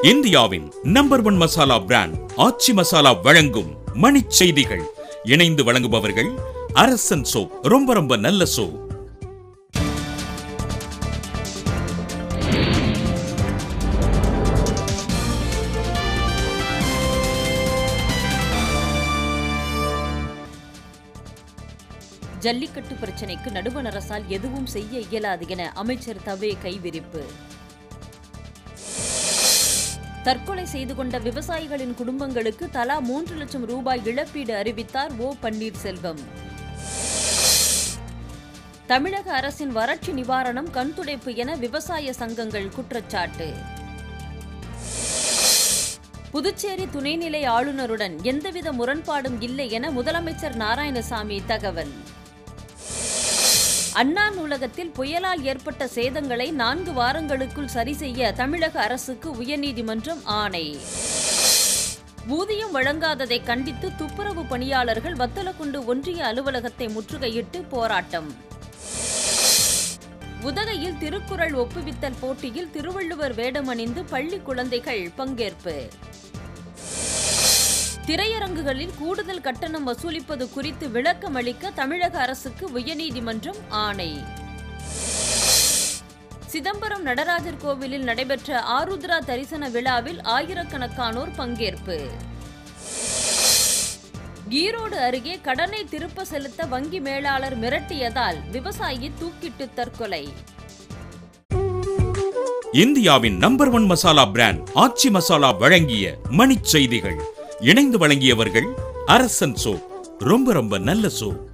இந்தியாவின் number one masala brand Aachi masala வழங்கும் மணிச் செய்திகள் இணைந்து வழங்குபவர்கள் அரசன் சோப் ரொம்ப ரொம்ப நல்ல சோப் ஜல்லிக்கட்டு பிரச்சினைக்கு நடுவண் அரசால் எதுவும் செய்ய இயலாது என அமைச்சர் தவே கைவிரிப்பு தற்கொலை செய்து கொண்ட விவசாயிகளின் குடும்பங்களுக்கு தலா மூன்று லட்சம் ரூபாய் இழப்பீடு அறிவித்தார் ஓ பன்னீர்செல்வம் தமிழக அரசின் வறட்சி நிவாரணம் கண்துடைப்பு என விவசாய சங்கங்கள் குற்றச்சாட்டு புதுச்சேரி துணைநிலை ஆளுநருடன் எந்தவித முரண்பாடும் இல்லை என முதலமைச்சர் நாராயணசாமி தகவல் அண்ணா நூலகத்தில் புயலால் ஏற்பட்ட சேதங்களை நான்கு வாரங்களுக்குள் சரி செய்ய தமிழக அரசுக்கு உயர்நீதிமன்றம் ஆணை ஊதியம் வழங்காததை கண்டித்து துப்புரவு பணியாளர்கள் வத்தலக்குண்டு ஒன்றிய அலுவலகத்தை முற்றுகையிட்டு போராட்டம் உதகையில் திருக்குறள் ஒப்புவித்தல் போட்டியில் திருவள்ளுவர் வேடமணிந்து பள்ளி குழந்தைகள் பங்கேற்பு திரையரங்குகளில் கூடுதல் கட்டணம் வசூலிப்பது குறித்து விளக்கம் அளிக்க தமிழக அரசுக்கு உயர்நீதிமன்றம் ஆணை சிதம்பரம் நடராஜர் கோவிலில் நடைபெற்ற ஆருத்ரா தரிசன விழாவில் ஆயிரக்கணக்கானோர் பங்கேற்பு ஈரோடு அருகே கடனை திருப்ப செலுத்த வங்கி மேலாளர் மிரட்டியதால் விவசாயி தூக்கிட்டு தற்கொலை இந்தியாவின் number one masala brand Aachi masala வழங்கிய மணிச் செய்திகள் இணைந்து வழங்கியவர்கள் அரசன் சோப் ரொம்ப ரொம்ப நல்ல சோப்